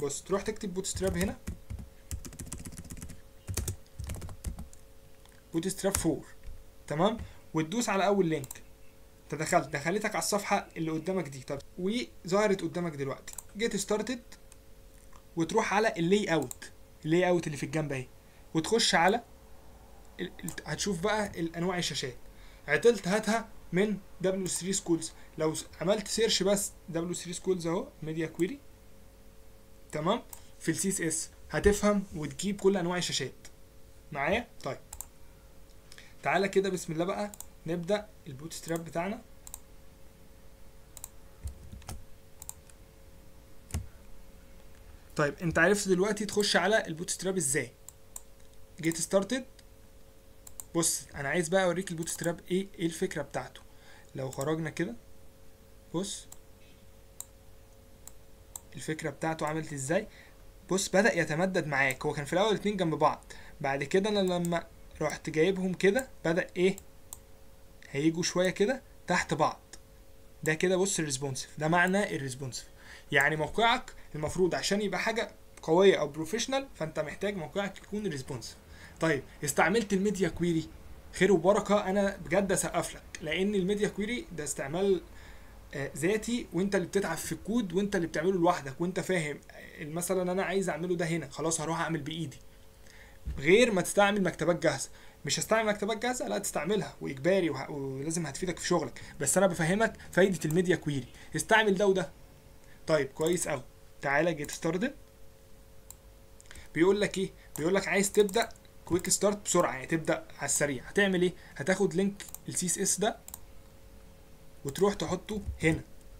بص تروح تكتب بوت ستراب هنا بوت ستراب 4 تمام وتدوس على اول لينك انت دخلت دخلتك على الصفحه اللي قدامك دي طب وظهرت قدامك دلوقتي جيت ستارتد وتروح على اللي اوت اللي اوت اللي في الجنب اهي وتخش على ال- ال- هتشوف بقى الانواع الشاشات عطلت هاتها من W3 سكولز لو س- عملت سيرش بس W3 سكولز اهو ميديا كويري تمام في السي اس اس هتفهم وتجيب كل انواع الشاشات معايا طيب تعالى كده بسم الله بقى نبدا البوت ستراب بتاعنا طيب انت عرفت دلوقتي تخش على البوت ستراب ازاي جيت ستارتد بص انا عايز بقى اوريك البوت ستراب ايه ايه الفكره بتاعته لو خرجنا كده بص الفكره بتاعته عملت ازاي بص بدا يتمدد معاك هو كان في الاول اتنين جنب بعض بعد كده انا لما رحت جايبهم كده بدا ايه هيجوا شويه كده تحت بعض ده كده بص الريسبونسيف ده معنى الريسبونسيف يعني موقعك المفروض عشان يبقى حاجه قويه او بروفيشنال فانت محتاج موقعك يكون ريسبونسيف طيب استعملت الميديا كويري خير وبركه انا بجد اسقف لك لان الميديا كويري ده استعمال آه، ذاتي وانت اللي بتتعب في الكود وانت اللي بتعمله لوحدك وانت فاهم آه، مثلا انا عايز اعمله ده هنا خلاص هروح اعمل بايدي غير ما تستعمل مكتبات جاهزه مش هستعمل مكتبات جاهزه لا تستعملها واجباري وه... ولازم هتفيدك في شغلك بس انا بفهمك فايده الميديا كويري استعمل ده وده طيب كويس قوي تعالى جيت ستارتد بيقول لك ايه بيقول لك عايز تبدا كويك ستارت بسرعه يعني تبدا على السريع هتعمل ايه هتاخد لينك السي اس اس ده وتروح تحطه هنا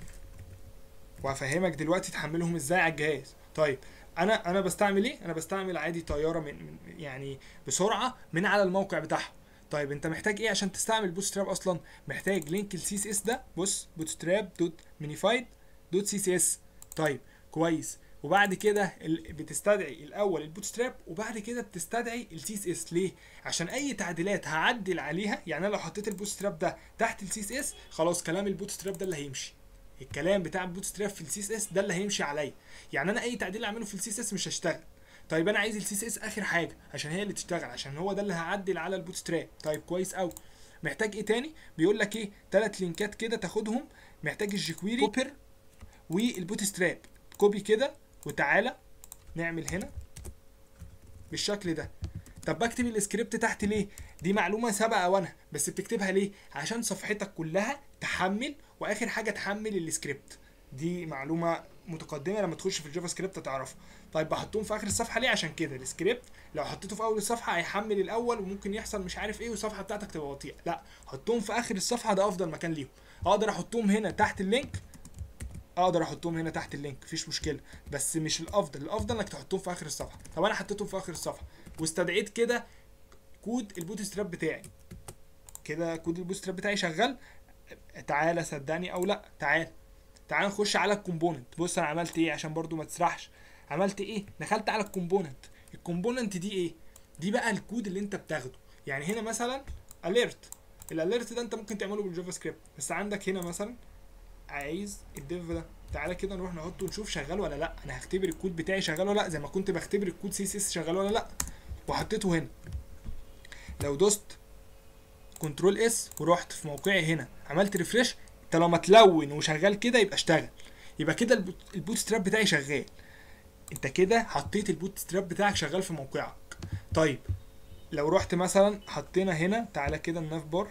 وهفهمك دلوقتي تحملهم ازاي على الجهاز طيب انا انا بستعمل ايه انا بستعمل عادي طياره من, من يعني بسرعه من على الموقع بتاعهم طيب انت محتاج ايه عشان تستعمل بوت ستراب اصلا محتاج لينك السي اس اس ده بص بوت ستراب دوت مينيفايد دوت سي سي اس طيب كويس وبعد كده ال- بتستدعي الاول البوت ستراب وبعد كده بتستدعي السي اس اس ليه عشان اي تعديلات هعدل عليها يعني انا لو حطيت البوت ستراب ده تحت السي اس اس خلاص كلام البوت ستراب ده اللي هيمشي الكلام بتاع البوت ستراب في السي اس اس ده اللي هيمشي عليا يعني انا اي تعديل اعمله في السي اس اس مش هشتغل طيب انا عايز السي اس اس اخر حاجه عشان هي اللي تشتغل عشان هو ده اللي هعدل على البوت ستراب طيب كويس قوي محتاج ايه تاني بيقول لك ايه ثلاث لينكات كده تاخدهم محتاج الجيكويري كوبر والبوت ستراب كوبي كده وتعالى نعمل هنا بالشكل ده طب بكتب السكريبت تحت ليه دي معلومه سابقه وانا بس بتكتبها ليه عشان صفحتك كلها تحمل واخر حاجه تحمل السكريبت دي معلومه متقدمه لما تخش في الجافا سكريبت تعرفها طيب بحطهم في اخر الصفحه ليه عشان كده السكريبت لو حطيته في اول الصفحه هيحمل الاول وممكن يحصل مش عارف ايه والصفحه بتاعتك تبقى بطيئه لا حطهم في اخر الصفحه ده افضل مكان ليهم اقدر احطهم هنا تحت اللينك اقدر احطهم هنا تحت اللينك مفيش مشكله بس مش الافضل الافضل انك تحطهم في اخر الصفحه طب انا حطيتهم في اخر الصفحه واستدعيت كده كود البوت ستراب بتاعي كده كود البوت ستراب بتاعي شغال تعالى صدقني او لا تعال تعال نخش على الكومبوننت بص انا عملت ايه عشان برضو ما تسرحش عملت ايه دخلت على الكومبوننت الكومبوننت دي ايه دي بقى الكود اللي انت بتاخده يعني هنا مثلا اليرت الاليرت ده انت ممكن تعمله بالجافا سكريبت بس عندك هنا مثلا عايز الديف ده تعالى كده نروح نحطه ونشوف شغال ولا لا انا هختبر الكود بتاعي شغال ولا لا زي ما كنت بختبر الكود سي اس اس شغال ولا لا وحطيته هنا لو دوست كنترول اس ورحت في موقعي هنا عملت ريفرش طالما تلون وشغال كده يبقى اشتغل يبقى كده البوت- البوت ستراب بتاعي شغال انت كده حطيت البوت ستراب بتاعك شغال في موقعك طيب لو رحت مثلا حطينا هنا تعالى كده الناف بار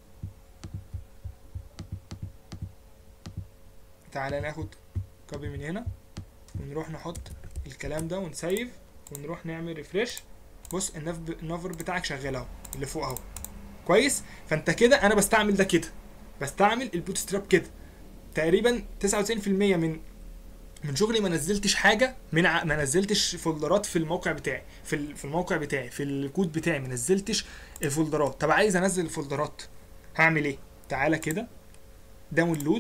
تعالى ناخد كوبي من هنا ونروح نحط الكلام ده ونسيف ونروح نعمل ريفرش بص الناف النافر بتاعك شغال اهو اللي فوق اهو كويس فانت كده انا بستعمل ده كده بستعمل البوت ستراب كده تقريبا 99% من من شغلي ما نزلتش حاجه من ع... ما نزلتش فولدرات في الموقع بتاعي في ال... في الموقع بتاعي في الكود بتاعي ما نزلتش الفولدرات طب عايز انزل الفولدرات هعمل ايه تعالى كده داونلود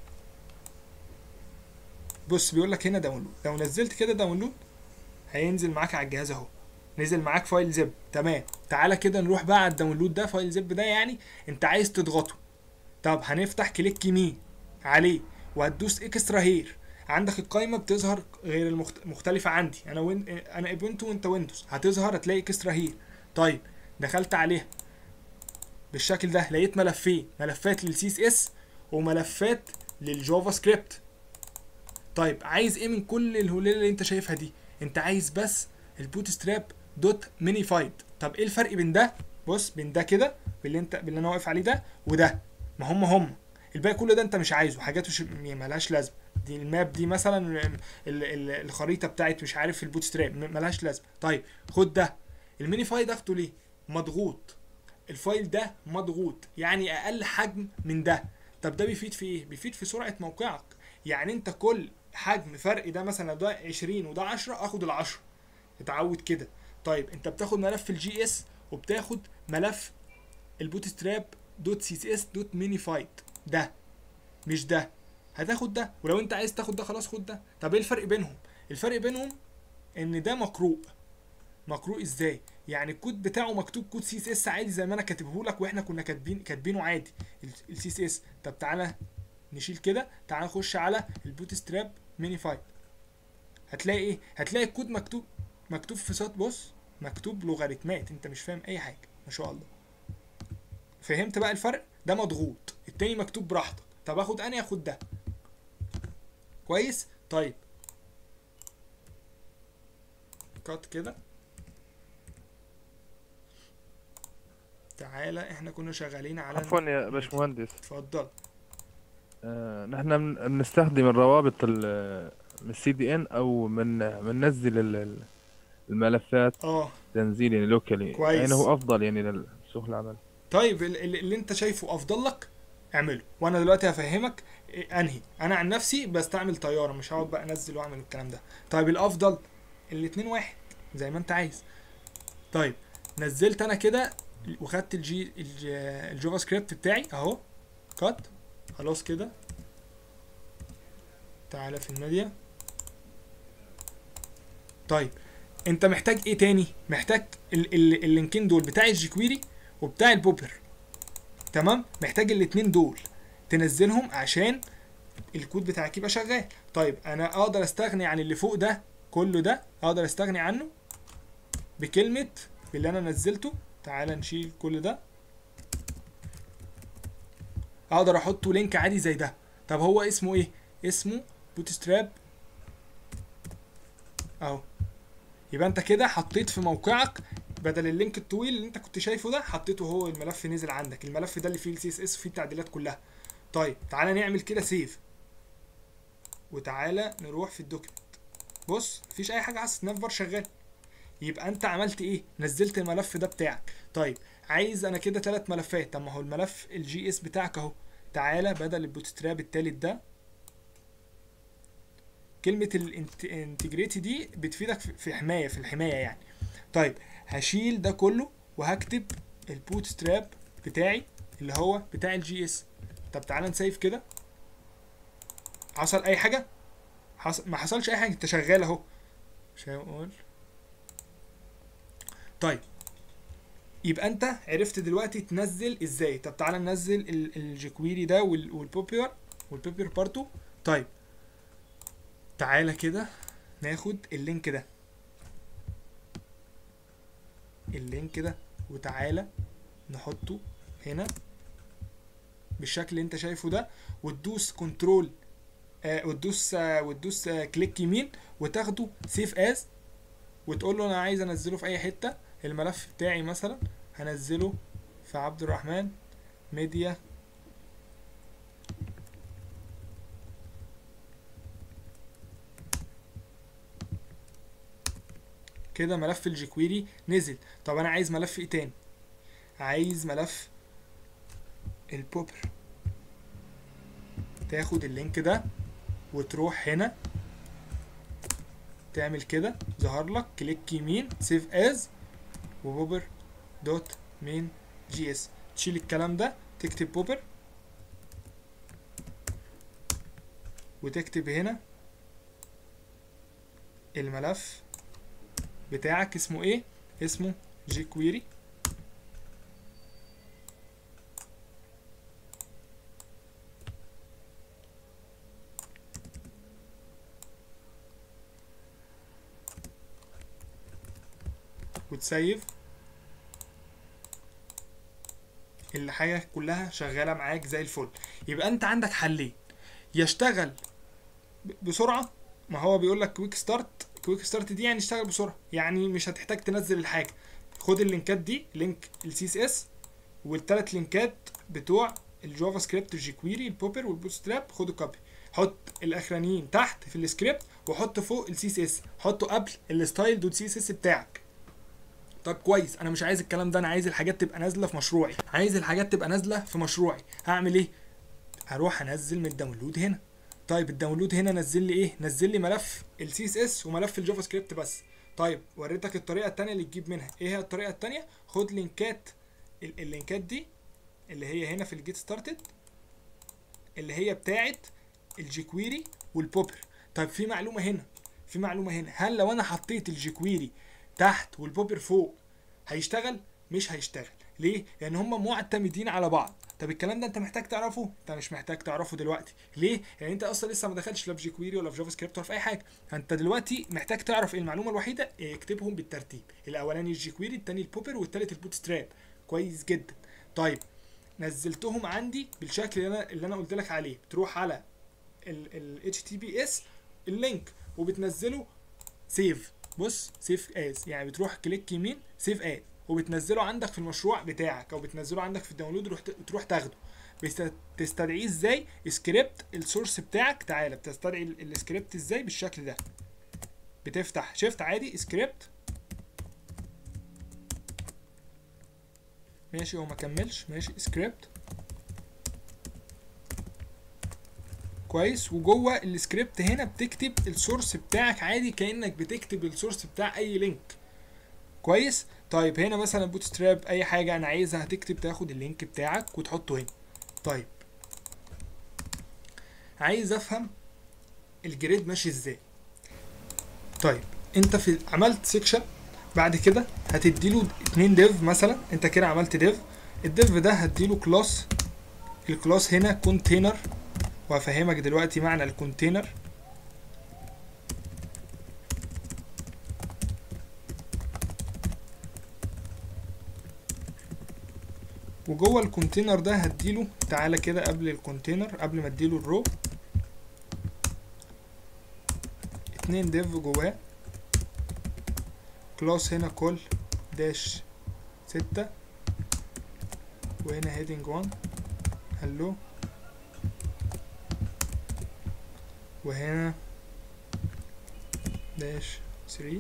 بص بيقول لك هنا داونلود لو نزلت كده داونلود هينزل معاك على الجهاز اهو نزل معاك فايل زب تمام تعالى كده نروح بقى على الداونلود ده فايل زب ده يعني انت عايز تضغطه طب هنفتح كليك يمين عليه وهتدوس اكسترا هير عندك القايمه بتظهر غير المخت... مختلفه عندي انا وين انا اوبنتو وانت ويندوز هتظهر هتلاقي اكسترا هير طيب دخلت عليها بالشكل ده لقيت ملفين ملفات للسي اس اس وملفات للجافا سكريبت طيب عايز ايه من كل الهلال اللي انت شايفها دي انت عايز بس البوت ستراب دوت مينيفايد طب ايه الفرق بين ده بص بين ده كده باللي انت باللي انا واقف عليه ده وده ما هم هم الباقي كل ده انت مش عايزه حاجات مش ملهاش لازمه دي الماب دي مثلا ال ال الخريطه بتاعت مش عارف البوت ستراب ملهاش لازمه طيب خد ده المينيفايد اخده ليه مضغوط الفايل ده مضغوط يعني اقل حجم من ده طب ده بيفيد في ايه بيفيد في سرعه موقعك يعني انت كل حجم فرق ده مثلا ده 20 وده 10 اخد ال 10 اتعود كده طيب انت بتاخد ملف الجي اس وبتاخد ملف البوت ستراب دوت سي سي اس دوت مينيفايد ده مش ده هتاخد ده ولو انت عايز تاخد ده خلاص خد ده طب ايه الفرق بينهم الفرق بينهم ان ده مقروء مقروء ازاي يعني الكود بتاعه مكتوب كود سي اس اس عادي زي ما انا كاتبه لك واحنا كنا كاتبين كاتبينه عادي السي اس اس طب تعالى نشيل كده تعالى نخش على البوت ستراب مينيفايد هتلاقي ايه هتلاقي الكود مكتوب مكتوب في سطر بص مكتوب لوغاريتمات انت مش فاهم اي حاجه ما شاء الله فهمت بقى الفرق ده مضغوط التاني مكتوب براحتك طب اخد اني اخد ده كويس طيب كات كده تعالى احنا كنا شغالين على عفوا يا باشمهندس اتفضل آه، نحن بن- بنستخدم الروابط ال- من السي دي ان او من بننزل ال- ال- الملفات اه تنزيل يعني لوكالي كويس. يعني هو افضل يعني لسوق العمل طيب ال- ال- اللي انت شايفه افضل لك اعمله وانا دلوقتي هفهمك إيه انهي انا عن نفسي بستعمل طياره مش هقعد بقى انزل واعمل الكلام ده طيب الافضل الاتنين واحد زي ما انت عايز طيب نزلت انا كده وخدت الجي الج- الجافا سكريبت بتاعي اهو كات خلاص كده تعالى في الميديا طيب انت محتاج ايه تاني محتاج ال ال اللينكين دول بتاع الجيكويري وبتاع البوبر تمام محتاج الاتنين دول تنزلهم عشان الكود بتاعك يبقى شغال طيب انا اقدر استغني عن اللي فوق ده كله ده اقدر استغني عنه بكلمة باللي انا نزلته تعال نشيل كل ده اقدر احطه لينك عادي زي ده طب هو اسمه ايه اسمه بوتستراب اهو يبقى انت كده حطيت في موقعك بدل اللينك الطويل اللي انت كنت شايفه ده حطيته هو الملف نزل عندك الملف ده اللي فيه السي اس اس وفيه التعديلات كلها طيب تعالى نعمل كده سيف وتعالى نروح في الدوكيمنت بص مفيش اي حاجه حصلت نافبر شغال يبقى انت عملت ايه نزلت الملف ده بتاعك طيب عايز انا كده ثلاث ملفات طب ما هو الملف الجي اس بتاعك اهو تعالى بدل البوتستراب التالت ده كلمة الانتجريتي دي بتفيدك في- في حماية في الحماية يعني طيب هشيل ده كله وهكتب البوت ستراب بتاعي اللي هو بتاع الجي اس طب تعالى نسيف كده حصل اي حاجة حصل ما حصلش اي حاجة انت شغال اهو مش هقول طيب يبقى انت عرفت دلوقتي تنزل ازاي طب تعالى ننزل ال- الجيكويري ده وال- والبوبير والبوبير بارتو طيب تعالى كده ناخد اللينك ده اللينك ده وتعالى نحطه هنا بالشكل اللي انت شايفه ده وتدوس كنترول آه وتدوس آه وتدوس آه كليك يمين وتاخده سيف از وتقول له انا عايز انزله في اي حته الملف بتاعي مثلا هنزله في عبد الرحمن ميديا كده ملف الجيكويري نزل طب انا عايز ملف ايه تاني عايز ملف البوبر تاخد اللينك ده وتروح هنا تعمل كده ظهر لك كليك يمين سيف از وبوبر دوت مين جي اس تشيل الكلام ده تكتب بوبر وتكتب هنا الملف بتاعك اسمه ايه اسمه جيكويري وتسيف الحاجة كلها شغالة معاك زي الفل يبقى انت عندك حلين يشتغل ب- بسرعة ما هو بيقول لك كويك ستارت كويك ستارت دي يعني اشتغل بسرعة يعني مش هتحتاج تنزل الحاجة خد اللينكات دي لينك السي اس اس والتلات لينكات بتوع الجافا سكريبت الجي كويري البوبر والبوت ستراب خدوا كوبي حط الاخرانيين تحت في السكريبت وحط فوق السي اس اس حطه قبل الستايل دوت سي اس اس بتاعك طب كويس انا مش عايز الكلام ده انا عايز الحاجات تبقى نازله في مشروعي عايز الحاجات تبقى نازله في مشروعي هعمل ايه هروح انزل من الداونلود هنا طيب الداونلود هنا نزل لي ايه نزل لي ملف السي اس اس وملف الجافا سكريبت بس طيب وريتك الطريقه التانية اللي تجيب منها ايه هي الطريقه التانية خد لينكات ال- اللينكات دي اللي هي هنا في الجيت ستارتد اللي هي بتاعت الجيكويري والبوبر طيب في معلومه هنا في معلومه هنا هل لو انا حطيت الجيكويري تحت والبوبر فوق هيشتغل مش هيشتغل ليه لان هم معتمدين على بعض طب الكلام ده انت محتاج تعرفه انت مش محتاج تعرفه دلوقتي ليه يعني انت اصلا لسه ما دخلتش لا في جيكويري ولا في جافا سكريبت ولا في اي حاجه انت دلوقتي محتاج تعرف المعلومه الوحيده إيه، اكتبهم بالترتيب الاولاني الجيكويري التاني البوبر والتالت البوت ستراب كويس جدا طيب نزلتهم عندي بالشكل اللي انا اللي انا قلت لك عليه بتروح على ال HTTPS اللينك وبتنزله سيف بص سيف از يعني بتروح كليك يمين سيف از وبتنزله عندك في المشروع بتاعك او بتنزله عندك في الداونلود وتروح تروح تاخده بست- تستدعيه ازاي سكريبت السورس بتاعك تعالى بتستدعي ال- السكريبت ازاي بالشكل ده بتفتح شيفت عادي سكريبت ماشي هو ما كملش ماشي سكريبت كويس وجوه السكريبت هنا بتكتب السورس بتاعك عادي كانك بتكتب السورس بتاع اي لينك كويس طيب هنا مثلا بوت ستراب اي حاجه انا عايزها هتكتب تاخد اللينك بتاعك وتحطه هنا طيب عايز افهم الجريد ماشي ازاي طيب انت في عملت سيكشن بعد كده هتديله اتنين ديف مثلا انت كده عملت ديف الديف ده هديله كلاس الكلاس هنا كونتينر وهفهمك دلوقتي معنى الكونتينر وجوه الكونتينر ده هديله تعالى كده قبل الكونتينر قبل ما اديله الرو اتنين ديف جواه كلاس هنا كل داش ستة وهنا هيدنج 1 هلو وهنا داش 3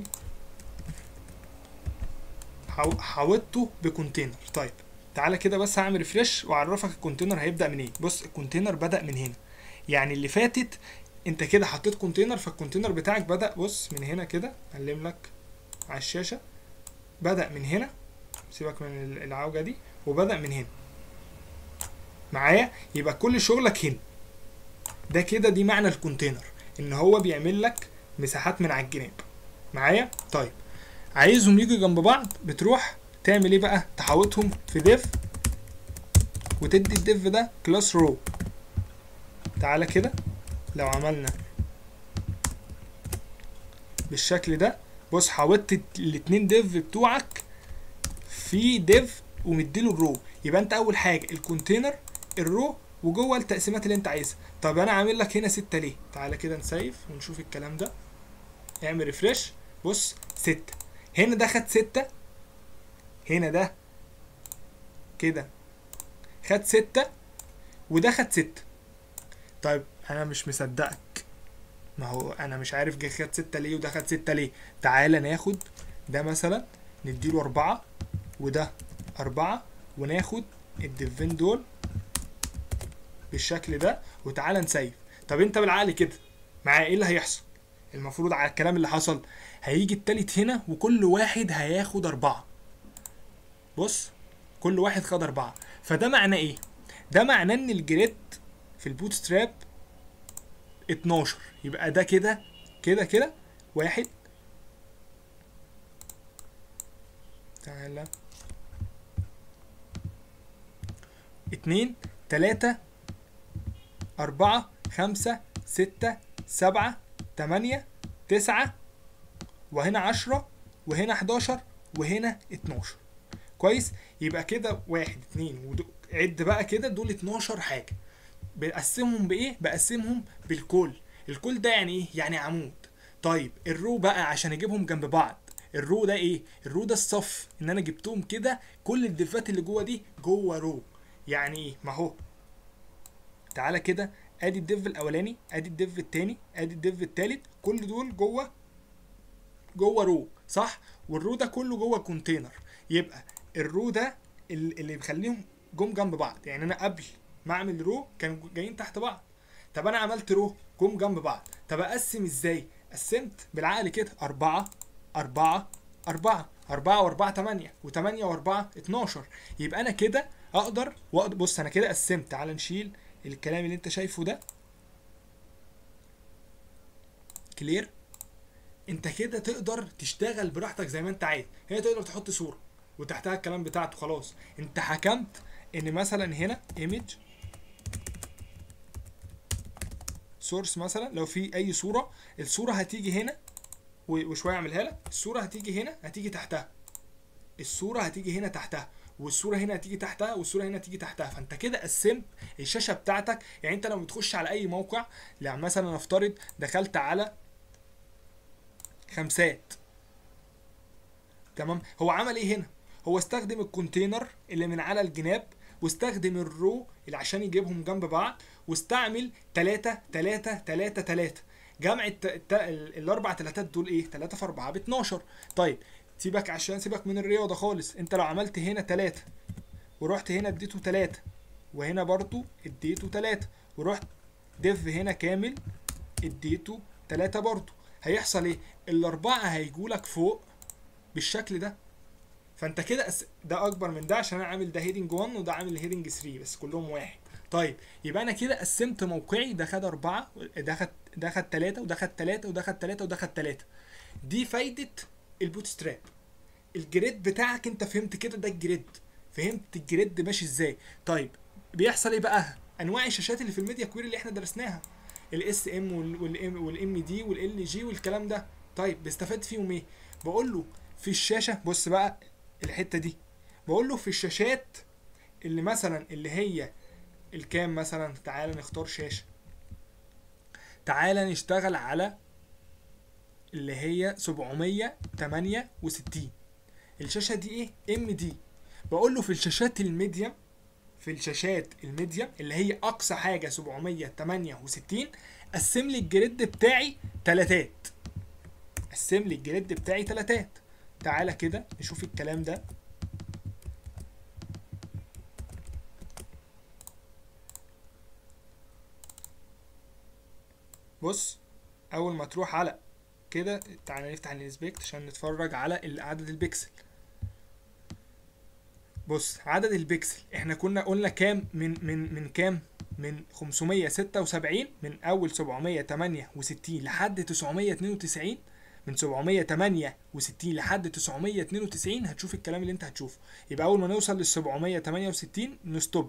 حو- حاوطته بكونتينر طيب تعالى كده بس هعمل ريفرش واعرفك الكونتينر هيبدا منين بص الكونتينر بدا من هنا يعني اللي فاتت انت كده حطيت كونتينر فالكونتينر بتاعك بدا بص من هنا كده علم لك على الشاشه بدا من هنا سيبك من ال- العوجه دي وبدا من هنا معايا يبقى كل شغلك هنا ده كده دي معنى الكونتينر ان هو بيعمل لك مساحات من على الجناب معايا طيب عايزهم يجوا جنب بعض بتروح تعمل ايه بقى تحوطهم في ديف وتدي الديف ده كلاس رو تعالى كده لو عملنا بالشكل ده بص حوطت الاتنين ديف بتوعك في ديف ومديله الرو يبقى انت اول حاجه الكونتينر الرو وجوه التقسيمات اللي انت عايزها طب انا عامل لك هنا ستة ليه تعالى كده نسيف ونشوف الكلام ده اعمل ريفرش بص ستة هنا ده خد ستة هنا ده كده خد ستة وده خد ستة طيب انا مش مصدقك ما هو انا مش عارف جه خد ستة ليه وده خد ستة ليه تعالى ناخد ده مثلا نديله أربعة وده أربعة وناخد الديفين دول بالشكل ده وتعالى نسيف طب انت بالعقل كده معايا ايه اللي هيحصل المفروض على الكلام اللي حصل هيجي التالت هنا وكل واحد هياخد أربعة بص كل واحد خد أربعة فده معناه ايه ده معناه ان الجريد في البوت ستراب 12 يبقى ده كده كده كده واحد تعالى اتنين تلاتة أربعة خمسة ستة سبعة تمانية تسعة وهنا عشرة وهنا حداشر وهنا 12 كويس يبقى كده واحد اتنين ودو... عد بقى كده دول 12 حاجه بقسمهم بايه بقسمهم بالكل الكل ده يعني ايه يعني عمود طيب الرو بقى عشان اجيبهم جنب بعض الرو ده ايه الرو ده الصف ان انا جبتهم كده كل الدفات اللي جوه دي جوه رو يعني ايه ما هو تعالى كده ادي الديف الاولاني ادي الديف التاني ادي الديف التالت كل دول جوه جوه رو صح والرو ده كله جوه كونتينر يبقى الرو ده ال- اللي بيخليهم جم جنب بعض يعني انا قبل ما اعمل رو كانوا جايين تحت بعض طب انا عملت رو جم جنب بعض طب اقسم ازاي قسمت بالعقل كده أربعة أربعة أربعة أربعة وأربعة تمانية وتمانية وأربعة اتناشر يبقى أنا كده أقدر وأقدر بص أنا كده قسمت تعال نشيل الكلام اللي أنت شايفه ده كلير أنت كده تقدر تشتغل براحتك زي ما أنت عايز هنا تقدر تحط صورة وتحتها الكلام بتاعته خلاص أنت حكمت إن مثلا هنا ايمج سورس مثلا لو في اي صوره الصوره هتيجي هنا و- وشويه اعملها لك الصوره هتيجي هنا هتيجي تحتها الصوره هتيجي هنا تحتها والصوره هنا هتيجي تحتها والصوره هنا هتيجي تحتها فانت كده قسمت الشاشه بتاعتك يعني انت لما بتخش على اي موقع يعني مثلا نفترض دخلت على خمسات تمام هو عمل ايه هنا هو استخدم الكونتينر اللي من على الجناب واستخدم الرو اللي عشان يجيبهم جنب بعض واستعمل 3 3 3 3 جمع الت... الت... ال- الاربع تلاتات دول ايه 3 في 4 ب 12 طيب سيبك عشان سيبك من الرياضه خالص انت لو عملت هنا 3 ورحت هنا اديته 3 وهنا برضو اديته 3 ورحت ديف هنا كامل اديته 3 برضو هيحصل ايه الاربعه هيجولك فوق بالشكل ده فانت كده أس... ده اكبر من ده عشان انا عامل ده هيدنج 1 وده عامل هيدنج 3 بس كلهم واحد طيب يبقى انا كده قسمت موقعي ده خد أربعة ده خد ده خد تلاتة وده خد تلاتة وده خد تلاتة وده خد تلاتة دي فايدة البوت ستراب الجريد بتاعك انت فهمت كده ده الجريد فهمت الجريد ماشي ازاي طيب بيحصل ايه بقى انواع الشاشات اللي في الميديا كويري اللي احنا درسناها الاس ام والام والام دي والال جي والكلام ده طيب بيستفاد فيهم ايه بقول له في الشاشه بص بقى الحته دي بقول له في الشاشات اللي مثلا اللي هي الكام مثلا تعالى نختار شاشه تعالى نشتغل على اللي هي 768 الشاشه دي ايه ام دي بقول له في الشاشات الميديم في الشاشات الميديم اللي هي اقصى حاجه 768 قسم لي الجريد بتاعي تلاتات قسم لي الجريد بتاعي تلاتات تعالى كده نشوف الكلام ده بص اول ما تروح على كده تعالى نفتح الانسبكت عشان نتفرج على ال- عدد البكسل بص عدد البكسل احنا كنا قلنا كام من من من كام من 576 من اول 768 لحد 992 من 768 لحد 992 هتشوف الكلام اللي انت هتشوفه يبقى اول ما نوصل لل 768 نستوب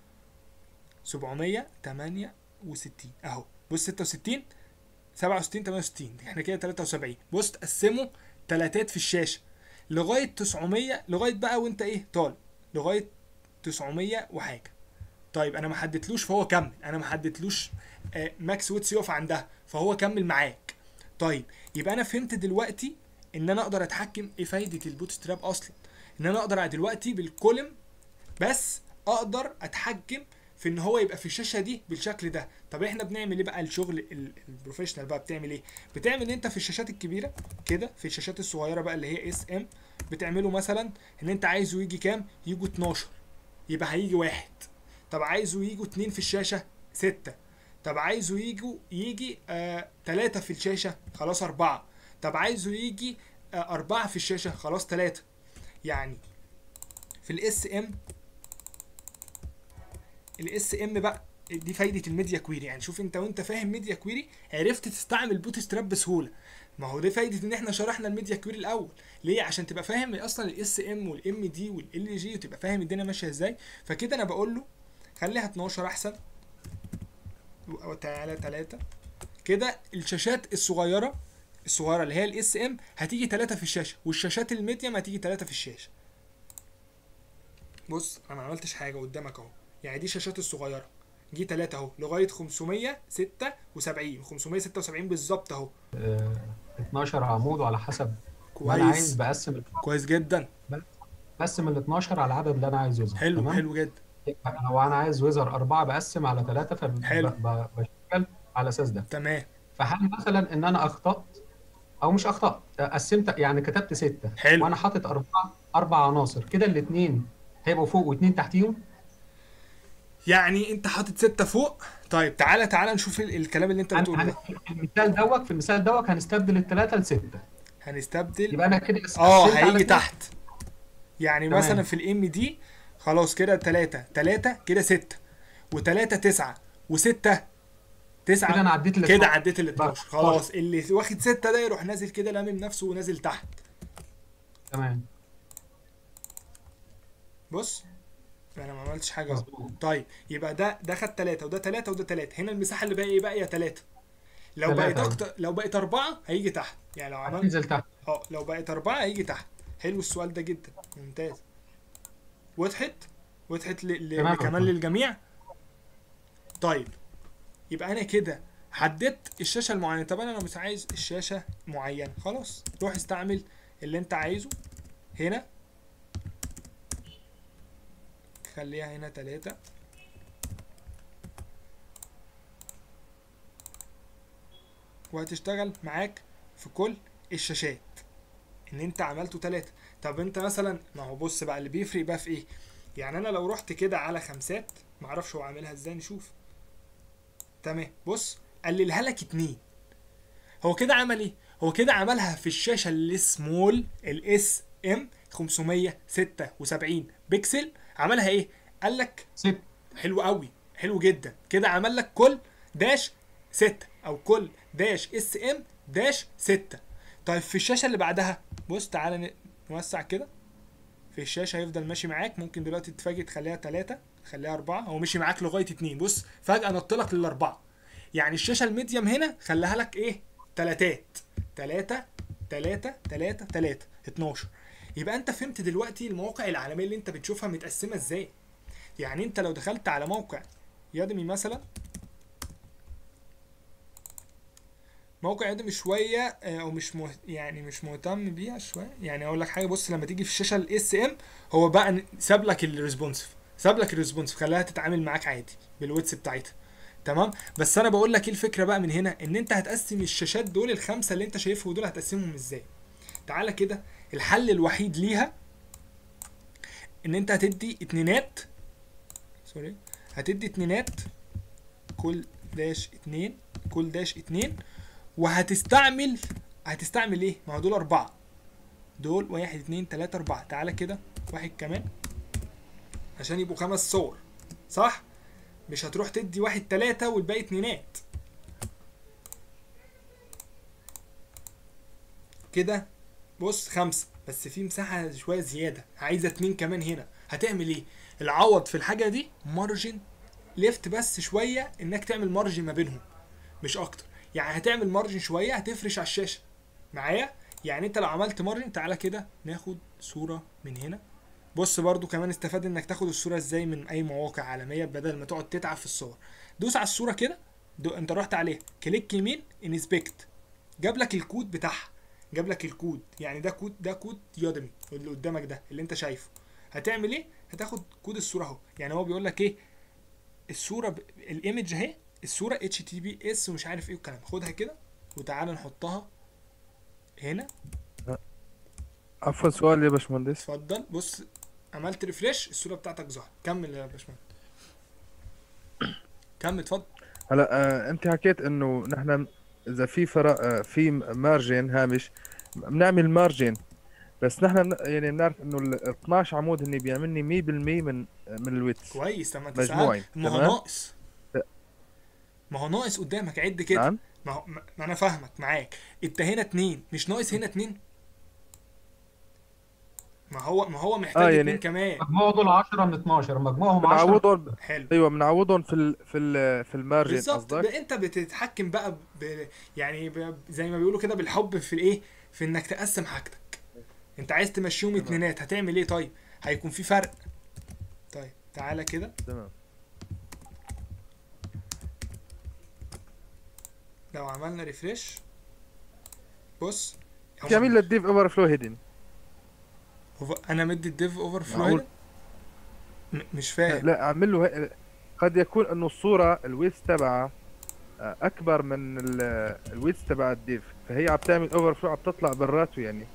768 اهو بص 66 67 68 احنا كده 73 بص تقسموا تلاتات في الشاشه لغايه 900 لغايه بقى وانت ايه طالب لغايه 900 وحاجه طيب انا ما حددتلوش فهو كمل انا ما حددتلوش آه، ماكس ويتس يقف عندها فهو كمل معاك طيب يبقى انا فهمت دلوقتي ان انا اقدر اتحكم ايه فايده البوت ستراب اصلا ان انا اقدر دلوقتي بالكولم بس اقدر اتحكم في ان هو يبقى في الشاشه دي بالشكل ده طب احنا بنعمل ايه بقى الشغل ال- البروفيشنال بقى بتعمل ايه بتعمل انت في الشاشات الكبيره كده في الشاشات الصغيره بقى اللي هي اس ام بتعمله مثلا ان انت عايزه يجي كام يجوا 12 يبقى هيجي واحد طب عايزه يجوا اتنين في الشاشه ستة طب عايزه يجوا يجي آه تلاتة في الشاشه خلاص اربعة طب عايزه يجي آه اربعة في الشاشه خلاص تلاتة يعني في الاس ام الاس ام بقى دي فايده الميديا كويري يعني شوف انت وانت فاهم ميديا كويري عرفت تستعمل بوت ستراب بسهوله ما هو دي فايده ان احنا شرحنا الميديا كويري الاول ليه عشان تبقى فاهم اصلا الاس ام والام دي والال جي وتبقى فاهم الدنيا ماشيه ازاي فكده انا بقول له خليها 12 احسن وتعالى 3 كده الشاشات الصغيره الصغيره اللي هي الاس ام هتيجي 3 في الشاشه والشاشات الميديم هتيجي 3 في الشاشه بص انا ما عملتش حاجه قدامك اهو يعني دي الشاشات الصغيره جه 3 اهو لغايه 576 576 بالظبط اهو آه، 12 عمود وعلى حسب ما انا عايز كويس بقسم كويس جدا بقسم ال 12 على العدد اللي انا عايز يظهر حلو تمام حلو جدا لو انا عايز ويزر أربعة بقسم على ثلاثة حلو. فبشتغل على أساس ده تمام فهل مثلا إن أنا أخطأت أو مش أخطأت قسمت يعني كتبت ستة حلو. وأنا حاطط أربعة أربع عناصر كده الاتنين هيبقوا فوق واتنين تحتيهم يعني انت حاطط ستة فوق طيب تعالى تعالى نشوف ال- الكلام اللي انت هن- بتقوله هن- ده في المثال دوت في المثال دوت هنستبدل الثلاثة لستة هنستبدل يبقى أنا كده قسمت اه على هيجي اتنين. تحت يعني تمام. مثلا في الام دي خلاص كده تلاتة تلاتة كده ستة وتلاتة تسعة وستة تسعة كده أنا عديت ال كده 12. عديت ال 12 بقى. خلاص اللي واخد ستة ده يروح نازل كده لامم نفسه ونازل تحت تمام بص انا ما عملتش حاجة اهو مظبوط طيب يبقى ده ده خد تلاتة وده تلاتة وده تلاتة هنا المساحة اللي باقي ايه باقية تلاتة لو تلاتة، بقت أيوة. اكتر لو بقت أربعة هيجي تحت يعني لو عملت هتنزل تحت اه لو بقت أربعة هيجي تحت حلو السؤال ده جدا ممتاز وضحت وضحت ل... ل... تمام. كمان للجميع طيب يبقى أنا كده حددت الشاشة المعينة طب أنا لو مش عايز الشاشة معينة خلاص روح استعمل اللي أنت عايزه هنا خليها هنا تلاتة وهتشتغل معاك في كل الشاشات ان انت عملته تلاتة طب انت مثلا ما هو بص بقى اللي بيفرق بقى في ايه يعني انا لو رحت كده على خمسات معرفش هو عاملها ازاي نشوف تمام بص قللها لك اتنين هو كده عمل ايه هو كده عملها في الشاشة السمول الاس ام 576 بكسل عملها ايه قال لك ست حلو قوي حلو جدا كده عمل لك كل داش 6 او كل داش اس ام داش 6 طيب في الشاشه اللي بعدها بص تعالى ن- نوسع كده في الشاشه هيفضل ماشي معاك ممكن دلوقتي تتفاجئ تخليها 3 تخليها 4 هو مشي معاك لغايه 2 بص فجاه نط لك للاربعه يعني الشاشه الميديم هنا خلاها لك ايه تلاتات 3 3 3 3 12 يبقى انت فهمت دلوقتي المواقع العالميه اللي انت بتشوفها متقسمه ازاي يعني انت لو دخلت على موقع يادمي مثلا موقع يادمي شويه آه، او مش مه... يعني مش مهتم بيها شويه يعني اقول لك حاجه بص لما تيجي في الشاشه الاس ام هو بقى ن- ساب لك الريسبونسيف ساب لك الريسبونسيف خلاها تتعامل معاك عادي بالويتس بتاعتها تمام بس انا بقول لك ايه الفكره بقى من هنا ان انت هتقسم الشاشات دول الخمسه اللي انت شايفهم دول هتقسمهم ازاي تعالى كده الحل الوحيد ليها ان انت هتدي اتنينات سوري هتدي اتنينات كل داش اتنين كل داش اتنين وهتستعمل هتستعمل ايه؟ ما هو دول اربعة دول واحد اتنين تلاتة اربعة تعالى كده واحد كمان عشان يبقوا خمس صور صح؟ مش هتروح تدي واحد تلاتة والباقي اتنينات كده بص خمسة بس في مساحة شوية زيادة عايزة اتنين كمان هنا هتعمل ايه؟ العوض في الحاجة دي مارجن ليفت بس شوية انك تعمل مارجن ما بينهم مش اكتر يعني هتعمل مارجن شوية هتفرش على الشاشة معايا؟ يعني انت لو عملت مارجن تعالى كده ناخد صورة من هنا بص برضو كمان استفاد انك تاخد الصورة ازاي من اي مواقع عالمية بدل ما تقعد تتعب في الصور دوس على الصورة كده دو انت رحت عليها كليك يمين انسبكت جاب لك الكود بتاعها جاب لك الكود يعني ده كود ده كود يودمي اللي قدامك ده اللي انت شايفه هتعمل ايه هتاخد كود الصوره اهو يعني هو بيقول لك ايه الصوره ب... الايمج اهي الصوره اتش تي بي اس ومش عارف ايه والكلام خدها كده وتعالى نحطها هنا عفوا سؤال يا باشمهندس اتفضل بص عملت ريفريش الصوره بتاعتك ظهرت كمل يا باشمهندس كمل اتفضل هلا آه انت حكيت انه نحن اذا في فرق آه في مارجن هامش بنعمل مارجن بس نحن ن- يعني بنعرف انه ال 12 عمود هني بيعملني 100% من من الويتس كويس طب ما انت مجموعي، سألت ما هو تمام؟ ناقص ما هو ناقص قدامك عد كده نعم ما هو ما ما انا فاهمك معاك انت هنا اتنين مش ناقص هنا اتنين ما هو ما هو محتاج آه، اتنين يعني- كمان مجموعه دول 10 من 12 مجموعهم 10 بنعوضهم حلو ايوه بنعوضهم في ال في ال في المارجن بالظبط ب- قصدك انت بتتحكم بقى ب... يعني ب... زي ما بيقولوا كده بالحب في الايه في انك تقسم حاجتك انت عايز تمشيهم تمام. اتنينات هتعمل ايه طيب هيكون في فرق طيب تعالى كده تمام لو عملنا ريفريش بص هو- في عميل للديف اوفر فلو هيدن هو انا مدي الديف اوفر فلو معقول؟ هنا؟ م- مش فاهم لا اعمل له هي... قد يكون انه الصوره الويتس تبعها آه، اكبر من ال- الويتس تبع الديف فهي عم تعمل اوفر فلو عم تطلع براته يعني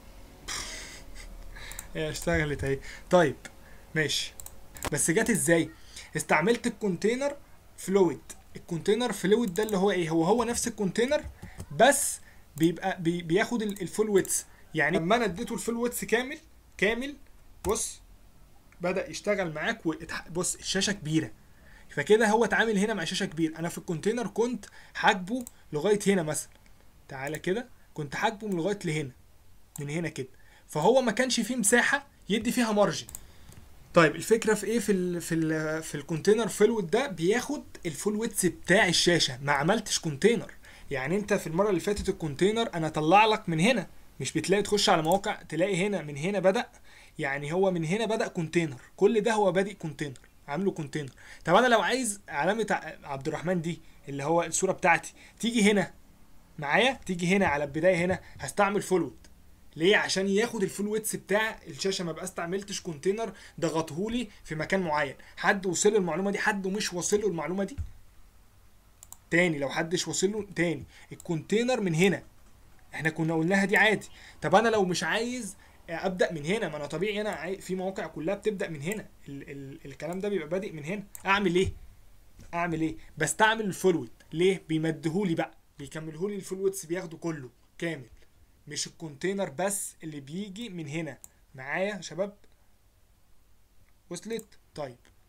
هي اشتغلت اهي طيب ماشي بس جت ازاي استعملت الكونتينر فلويد الكونتينر فلويد ده اللي هو ايه هو هو نفس الكونتينر بس بيبقى بي بياخد ال- الفول ويتس يعني لما انا اديته الفول ويتس كامل كامل بص بدا يشتغل معاك واتح... بص الشاشه كبيره فكده هو اتعامل هنا مع شاشه كبيره انا في الكونتينر كنت حاجبه لغايه هنا مثلا تعالى كده كنت حاجبه من لغايه لهنا من هنا كده فهو ما كانش فيه مساحه يدي فيها مارجن طيب الفكره في ايه في ال في ال في الكونتينر فلويد ده بياخد الفول ويتس بتاع الشاشه ما عملتش كونتينر يعني انت في المره اللي فاتت الكونتينر انا طلع لك من هنا مش بتلاقي تخش على مواقع تلاقي هنا من هنا بدا يعني هو من هنا بدا كونتينر كل ده هو بادئ كونتينر عامله كونتينر طب انا لو عايز علامه ع- عبد الرحمن دي اللي هو الصوره بتاعتي تيجي هنا معايا تيجي هنا على البدايه هنا هستعمل فولود ليه عشان ياخد الفول ويتس بتاع الشاشه ما بقى استعملتش كونتينر ضغطهولي في مكان معين حد وصل له المعلومه دي حد مش واصل له المعلومه دي تاني لو حدش واصل له تاني الكونتينر من هنا احنا كنا قلناها دي عادي طب انا لو مش عايز ابدا من هنا ما انا طبيعي انا عاي- في مواقع كلها بتبدا من هنا ال ال الكلام ده بيبقى بادئ من هنا اعمل ايه اعمل ايه بستعمل الفولويد ليه بيمدهولي بقى بيكملهولي الفولويدز بياخده كله كامل مش الكونتينر بس اللي بيجي من هنا معايا يا شباب وصلت طيب